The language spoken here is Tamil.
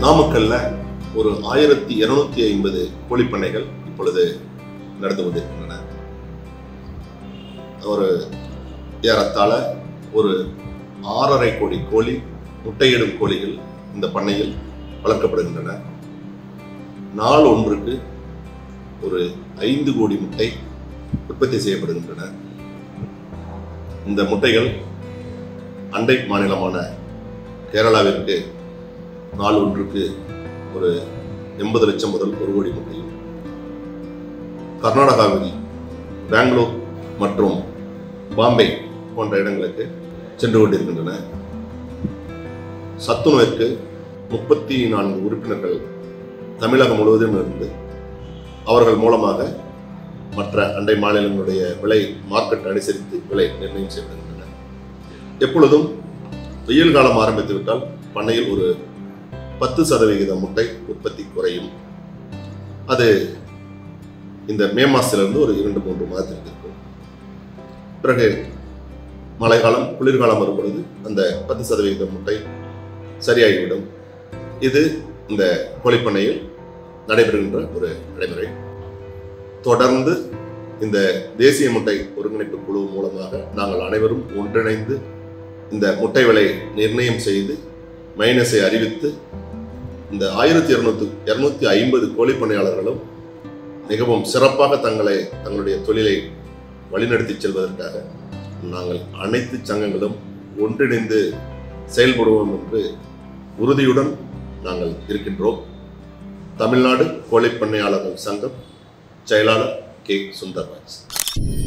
நாமக்கல்ல ஒரு ஆயிரத்தி இருநூத்தி ஐம்பது கோழிப்பண்ணைகள் இப்பொழுது நடந்து கொண்டிருக்கின்றன ஒரு ஏறத்தாழ ஒரு ஆறரை கோடி கோழி முட்டையிடும் கோழிகள் இந்த பண்ணையில் வளர்க்கப்படுகின்றன நாள் ஒன்றுக்கு ஒரு ஐந்து கோடி முட்டை உற்பத்தி செய்யப்படுகின்றன இந்த முட்டைகள் அண்டை மாநிலமான கேரளாவிற்கு நாள் ஒன்றுக்கு ஒரு எண்பது லட்சம் முதல் ஒரு கோடி முட்டையும் கர்நாடகாவில் பெங்களூர் மற்றும் பாம்பே போன்ற இடங்களுக்கு சென்று கொண்டிருக்கின்றன சத்துணவிற்கு முப்பத்தி நான்கு உறுப்பினர்கள் தமிழகம் முழுவதும் இருந்து அவர்கள் மூலமாக மற்ற அண்டை மாநிலங்களுடைய விலை மார்க்கெட் அனுசரித்து விலை நிர்ணயம் செய்யப்படுகின்றன எப்பொழுதும் வெயில் காலம் ஆரம்பித்து விட்டால் பண்ணையில் ஒரு பத்து சதவிகித முட்டை உற்பத்தி குறையும் அது இந்த மே மாசத்திலிருந்து ஒரு இரண்டு மூன்று மாதத்திற்கு இருக்கும் பிறகு மழைக்காலம் குளிர்காலம் வரும் பொழுது அந்த பத்து சதவிகித முட்டை சரியாகிவிடும் இது இந்த கோழிப்பண்ணையில் நடைபெறுகின்ற ஒரு நடைமுறை தொடர்ந்து இந்த தேசிய முட்டை ஒருங்கிணைப்பு குழு மூலமாக நாங்கள் அனைவரும் ஒன்றிணைந்து இந்த முட்டை விலை நிர்ணயம் செய்து மைனஸை அறிவித்து இந்த ஆயிரத்தி இருநூத்தி இருநூத்தி ஐம்பது கோழிப்பண்ணையாளர்களும் மிகவும் சிறப்பாக தங்களை தங்களுடைய தொழிலை வழிநடத்தி செல்வதற்காக நாங்கள் அனைத்து சங்கங்களும் ஒன்றிணைந்து செயல்படுவோம் என்று உறுதியுடன் நாங்கள் இருக்கின்றோம் தமிழ்நாடு கோழிப்பண்ணையாளர்கள் சங்கம் செயலாளர் கே சுந்தர்ராஜ்